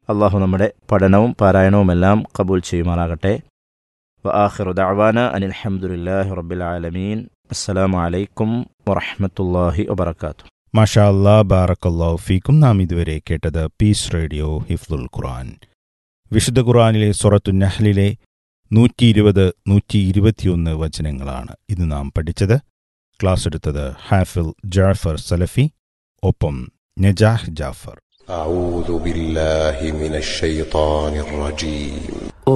അള്ളാഹു നമ്മുടെ പഠനവും പാരായണവുമെല്ലാം കബൂൽ ചെയ്യുമാറാകട്ടെ വആഖിറു ദഅവാന അനിൽ ഹംദുലില്ലാഹി റബ്ബിൽ ആലമീൻ അസ്സലാമു അലൈക്കും വറഹ്മത്തുള്ളാഹി വബറകാതുഹു മാഷാ അല്ലാ ബാറക്കല്ലാ ഫീക്കും നാം ഇതുവരെ കേട്ടത് പീസ് റേഡിയോ ഹിഫ്ലുൽ ഖുർആൻ വിശുദ്ധ ഖുർആനിലെ സൊറത്തു നഹ്ലിലെ നൂറ്റി ഇരുപത് നൂറ്റി ഇരുപത്തിയൊന്ന് വചനങ്ങളാണ് ഇത് നാം പഠിച്ചത് ക്ലാസ് എടുത്തത് ഹാഫിൽ ജാഫർ സലഫി ഒപ്പം നജാഹ് ജാഫർ أعوذ بالله من الشيطان الرجيم